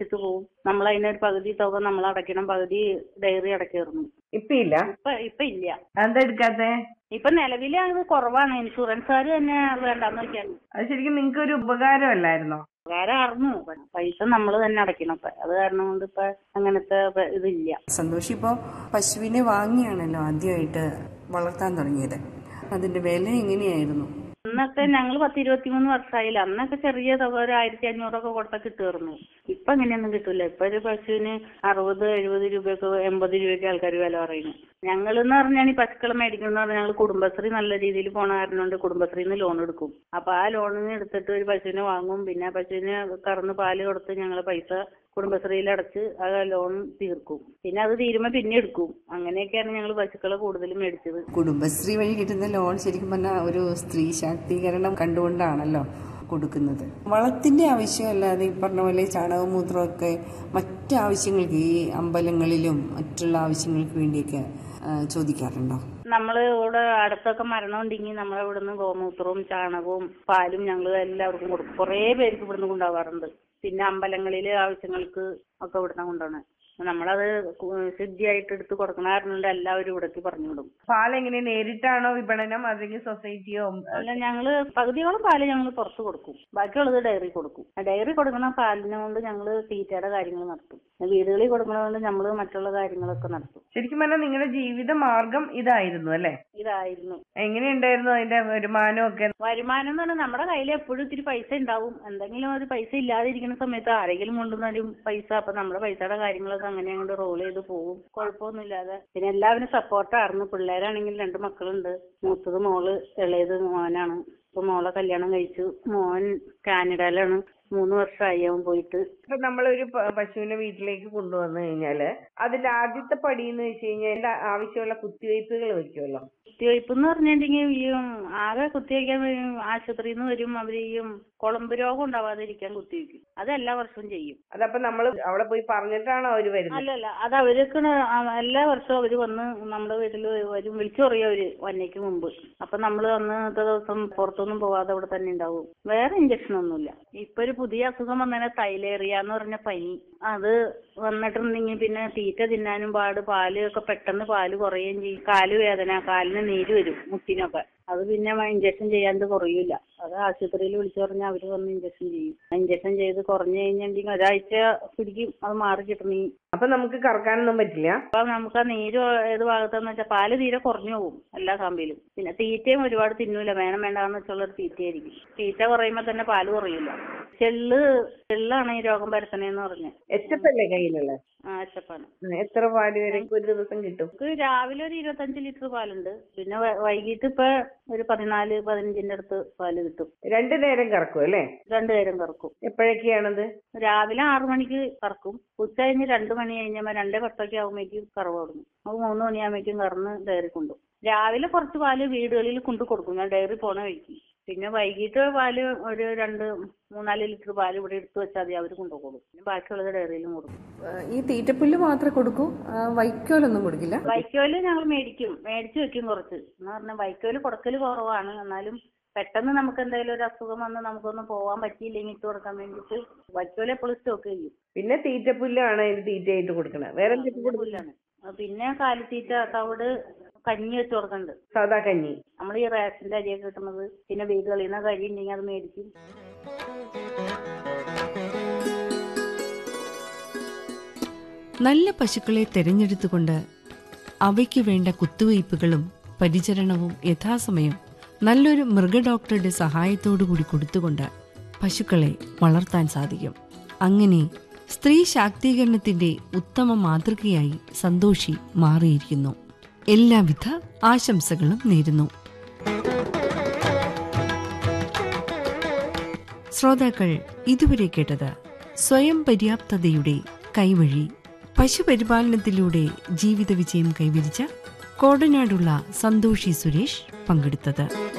അടച്ചിട്ട് പോകും നമ്മൾ അതിനൊരു പകുതി തുക നമ്മൾ അടയ്ക്കണം പകുതി ഡയറി അടയ്ക്കായിരുന്നു ഇപ്പൊ ഇല്ല ഇപ്പൊ ഇപ്പൊ ഇല്ല എന്താ എടുക്കാത്തെ ഇപ്പൊ നിലവിലെ അത് കുറവാണ് ഇൻഷുറൻസുകാർ തന്നെ വേണ്ടാന്ന് വെക്കാണ് അത് ശരിക്കും നിങ്ങൾക്ക് ഒരു ഉപകാരമല്ലായിരുന്നോ വേറെ അറിഞ്ഞു പൈസ നമ്മൾ തന്നെ അടയ്ക്കണം ഇപ്പൊ അത് കാരണം കൊണ്ട് ഇപ്പൊ അങ്ങനത്തെ പ- ഇതില്ല സന്തോഷ് ഇപ്പോൾ പശുവിനെ വാങ്ങിയാണല്ലോ ആദ്യമായിട്ട് വളർത്താൻ തുടങ്ങിയത് അതിന്റെ വില എങ്ങനെയായിരുന്നു അന്നൊക്കെ ഞങ്ങൾ പത്ത് ഇരുപത്തിമൂന്ന് വർഷമായില്ല അന്നൊക്കെ ചെറിയ തുക ഒരു ആയിരത്തി അഞ്ഞൂറൊക്കെ കൊടുത്താൽ കിട്ടുമായിരുന്നു ഇപ്പൊ അങ്ങനെയൊന്നും കിട്ടൂല ഇപ്പൊ ഒരു പശുവിന് അറുപത് എഴുപത് രൂപയൊക്കെ എൺപത് രൂപയൊക്കെ ആൾക്കാർ വില പറയുന്നു ഞങ്ങൾ എന്ന് പറഞ്ഞാൽ ഈ പശുക്കളെ മേടിക്കുന്നത് പറഞ്ഞാൽ ഞങ്ങൾ കുടുംബശ്രീ നല്ല രീതിയിൽ പോണ കാരണം കൊണ്ട് കുടുംബശ്രീയിൽ നിന്ന് ലോൺ എടുക്കും അപ്പൊ ആ ലോണിന് എടുത്തിട്ട് ഒരു പശുവിനെ വാങ്ങും പിന്നെ ആ പശുവിന് കറന്ന് പാല് കൊടുത്ത് ഞങ്ങൾ പൈസ കുടുംബശ്രീയിൽ അടച്ച് ആ ലോൺ തീർക്കും പിന്നെ അത് തീരുമ്പോൾ പിന്നെ എടുക്കും അങ്ങനെയൊക്കെയാണ് ഞങ്ങൾ പശുക്കളെ കൂടുതലും മേടിച്ചത് കുടുംബശ്രീ വഴി കിട്ടുന്ന ലോൺ ശരിക്കും പറഞ്ഞാൽ ഒരു സ്ത്രീ ശാക്തീകരണം കണ്ടുകൊണ്ടാണല്ലോ കൊടുക്കുന്നത് വളത്തിന്റെ ആവശ്യമല്ലാതെ ഈ പറഞ്ഞ പോലെ ചാണകമൂത്രമൊക്കെ മറ്റ് ആവശ്യങ്ങൾക്ക് ഈ അമ്പലങ്ങളിലും മറ്റുള്ള ആവശ്യങ്ങൾക്ക് വേണ്ടിയൊക്കെ ആ, ചോദിക്കാറുണ്ടോ നമ്മള് ഇവിടെ അടുത്തൊക്കെ മരണം ഉണ്ടെങ്കിൽ നമ്മളെ ഇവിടുന്ന് ഗോമൂത്രവും ചാണകവും പാലും ഞങ്ങൾ എല്ലാവർക്കും കൊടുക്കും കുറേ പേർക്ക് ഇവിടുന്ന് കൊണ്ടുപോകാറുണ്ട് പിന്നെ അമ്പലങ്ങളിലെ ആവശ്യങ്ങൾക്ക് ഒക്കെ ഇവിടുന്ന് കൊണ്ടുപോകണേ നമ്മളത് കു- ശുദ്ധിയായിട്ട് എടുത്ത് കൊടുക്കണ കാരണം കൊണ്ട് എല്ലാവരും ഇവിടേക്ക് പറഞ്ഞു വിടും പാൽ എങ്ങനെ നേരിട്ടാണോ വിപണനം അല്ലെങ്കിൽ സൊസൈറ്റിയോ അല്ല ഞങ്ങള് പകുതിയോളം പാല് ഞങ്ങൾ പുറത്ത് കൊടുക്കും ബാക്കിയുള്ളത് ഡയറി കൊടുക്കും ആ ഡയറി കൊടുക്കുന്ന പാലിനെ കൊണ്ട് ഞങ്ങൾ തീറ്റയുടെ കാര്യങ്ങൾ നടത്തും വീടുകളിൽ കൊടുക്കണതുകൊണ്ട് നമ്മൾ മറ്റുള്ള കാര്യങ്ങളൊക്കെ നടത്തും ശരിക്കും പറഞ്ഞാൽ നിങ്ങളുടെ ജീവിത മാർഗം ഇതായിരുന്നു അല്ലേ ഇതായിരുന്നു എങ്ങനെയുണ്ടായിരുന്നു അതിന്റെ വരുമാനം ഒക്കെ വരുമാനം എന്ന് പറഞ്ഞാൽ നമ്മുടെ കയ്യിൽ എപ്പോഴും ഇത്തിരി പൈസ ഉണ്ടാവും എന്തെങ്കിലും ഒരു പൈസ ഇല്ലാതിരിക്കുന്ന സമയത്ത് ആരെങ്കിലും കൊണ്ടുവന്നൊരു പൈസ അപ്പൊ നമ്മുടെ പൈസയുടെ കാര്യങ്ങളൊക്കെ അങ്ങനെ അങ്ങോട്ട് റോൾ ചെയ്ത് പോകും കുഴപ്പമൊന്നുമില്ലാതെ പിന്നെ എല്ലാവരും സപ്പോർട്ടായിരുന്നു പിള്ളേരാണെങ്കിൽ രണ്ട് മക്കളുണ്ട് മൂത്തത് മോള് ഇളയത് മോനാണ് ഇപ്പൊ മോളെ കല്യാണം കഴിച്ചു മോൻ കാനഡയിലാണ് മൂന്ന് വർഷമായി അവൻ പോയിട്ട് ഇപ്പൊ നമ്മളൊരു പ- പശുവിനെ വീട്ടിലേക്ക് കൊണ്ടുവന്നു കഴിഞ്ഞാല് അതിന്റെ ആദ്യത്തെ പടി എന്ന് വെച്ച് കഴിഞ്ഞാൽ അതിന്റെ ആവശ്യമുള്ള കുത്തിവയ്പ്പുകൾ വെക്കുമല്ലോ കുത്തിവയ്പ്പ് എന്ന് പറഞ്ഞിട്ടുണ്ടെങ്കിൽ ഈ ആകെ കുത്തിവയ്ക്കാൻ ആശുപത്രിയിൽ നിന്ന് വരും അവർ ഈ കുളമ്പ് രോഗം ഉണ്ടാവാതിരിക്കാൻ കുത്തിവയ്ക്കും അത് എല്ലാ വർഷവും ചെയ്യും അതപ്പൊ നമ്മൾ അവിടെ പോയി പറഞ്ഞിട്ടാണോ അവര് വരുന്നത് അല്ലല്ല അത് അവർക്ക് എല്ലാ വർഷവും അവര് വന്ന് നമ്മുടെ വീട്ടിൽ വരും വിളിച്ചു പറയും അവര് വന്നേക്ക് മുമ്പ് അപ്പൊ നമ്മൾ അന്നത്തെ ദിവസം പുറത്തൊന്നും പോവാതെ അവിടെ തന്നെ ഉണ്ടാവും വേറെ ഇഞ്ചക്ഷൻ ഒന്നുമില്ല ഇപ്പൊ ഒരു പുതിയ അസുഖം വന്നതിനെ തൈലേറിയ എന്ന് പറഞ്ഞ പനി അത് വന്നിട്ടുണ്ടെങ്കിൽ പിന്നെ തീറ്റ തിന്നാനും പാട് പാല് ഒക്കെ പെട്ടെന്ന് പാല് കുറയുകയും ചെയ്യും കാല് വേദന കാലിന് നീര് വരും മുട്ടിനൊക്കെ അത് പിന്നെ ഇഞ്ചക്ഷൻ ചെയ്യാണ്ട് കുറയൂല അത് ആശുപത്രിയിൽ വിളിച്ചു പറഞ്ഞാൽ അവര് വന്ന് ഇഞ്ചക്ഷൻ ചെയ്യും ഇഞ്ചക്ഷൻ ചെയ്ത് കുറഞ്ഞു കഴിഞ്ഞിട്ടുണ്ടെങ്കിൽ ഒരാഴ്ച പിടിക്കും അത് മാറി കിട്ടണമെങ്കിൽ അപ്പൊ നമുക്ക് കറക്കാനൊന്നും പറ്റില്ല അപ്പൊ നമുക്ക് ആ നീര് ഏത് ഭാഗത്തെന്ന് വെച്ചാൽ പാല് തീരെ കുറഞ്ഞു പോകും എല്ലാ കമ്പിലും പിന്നെ തീറ്റയും ഒരുപാട് തിന്നൂല വേണം വേണ്ടാന്ന് വെച്ചുള്ള ഒരു തീറ്റയായിരിക്കും തീറ്റ കുറയുമ്പോ തന്നെ പാല് കുറയില്ല ചെള്ള് ചെള്ളാണ് ഈ രോഗം പരത്തണേന്ന് പറഞ്ഞ് എച്ചപ്പല്ലേ കയ്യിലുള്ള ആ അച്ചപ്പാണ് എത്ര പാല് വരെ ഒരു ദിവസം കിട്ടും നമുക്ക് രാവിലെ ഒരു ഇരുപത്തഞ്ച് ലിറ്റർ പാലുണ്ട് പിന്നെ വൈ- വൈകിട്ട് ഇപ്പൊ ഒരു പതിനാല് പതിനഞ്ചിന്റെ അടുത്ത് പാല് കിട്ടും രണ്ടു നേരം കറക്കും അല്ലേ രണ്ടുപേരും കറക്കും എപ്പോഴൊക്കെയാണത് രാവിലെ ആറു മണിക്ക് കറക്കും ഉച്ച കഴിഞ്ഞ് രണ്ടു മണി കഴിഞ്ഞാൽ രണ്ടേ പത്തൊക്കെ ആകുമ്പോഴേക്കും കറവ് തുടങ്ങും അത് മൂന്ന് മണിയാകുമ്പോഴേക്കും കറന്ന് ഡയറി കൊണ്ടു രാവിലെ കുറച്ച് പാല് വീടുകളിൽ കൊണ്ടു കൊടുക്കും ഞാൻ ഡയറി പോണ വഴിക്ക് പിന്നെ വൈകിട്ട് പാല് ഒരു രണ്ട് മൂന്നാല് ലിറ്റർ പാല് ഇവിടെ എടുത്തു വെച്ചാൽ മതി അവർ കൊണ്ടുപോകും പിന്നെ ബാക്കിയുള്ളത് ഡയറിയിലും കൊടുക്കും ഈ തീറ്റപ്പുല്ല് മാത്രമേ കൊടുക്കൂ ആ, വൈക്കോലൊന്നും കൊടുക്കില്ല വൈക്കോല് ഞങ്ങൾ മേടിക്കും മേടിച്ചു വെക്കും കുറച്ച് എന്ന് പറഞ്ഞാൽ വൈക്കോല് കൊടുക്കൽ കുറവാണ് എന്നാലും പെട്ടെന്ന് നമുക്ക് എന്തെങ്കിലും ഒരു അസുഖം വന്ന് നമുക്കൊന്ന് പോകാൻ പറ്റിയില്ലെങ്കിൽ ഇട്ട് കൊടുക്കാൻ വേണ്ടിയിട്ട് വൈക്കോല് എപ്പോഴും സ്റ്റോക്ക് ചെയ്യും പിന്നെ തീറ്റപ്പുല്ലാണ് ഇതിന് തീറ്റയായിട്ട് കൊടുക്കണത് വേറെ എന്തൊക്കെ കൊടുക്കും പുല്ലാണ് പിന്നെ കാലിത്തീറ്റ തവിട് കഞ്ഞി വെച്ച് കൊടുക്കുന്നുണ്ട് സാദാ കഞ്ഞി നമ്മൾ ഈ റേഷന്റെ അരിയൊക്കെ കിട്ടുന്നത് പിന്നെ വീടുകളിൽ നിന്ന് അരി ഉണ്ടെങ്കിൽ അത് മേടിക്കും നല്ല പശുക്കളെ തിരഞ്ഞെടുത്തുകൊണ്ട് അവയ്ക്ക് വേണ്ട കുത്തിവയ്പ്പുകളും പരിചരണവും യഥാസമയം നല്ലൊരു മൃഗഡോക്ടറുടെ സഹായത്തോടു കൂടി കൊടുത്തുകൊണ്ട് പശുക്കളെ വളർത്താൻ സാധിക്കും അങ്ങനെ സ്ത്രീ ശാക്തീകരണത്തിന്റെ ഉത്തമ മാതൃകയായി സന്തോഷി മാറിയിരിക്കുന്നു എല്ലാവിധ ആശംസകളും നേരുന്നു ശ്രോതാക്കൾ ഇതുവരെ കേട്ടത് സ്വയം പര്യാപ്തതയുടെ കൈവഴി പശുപരിപാലനത്തിലൂടെ ജീവിത വിജയം കൈവരിച്ച കോടനാടുള്ള സന്തോഷി സുരേഷ് പങ്കെടുത്തത്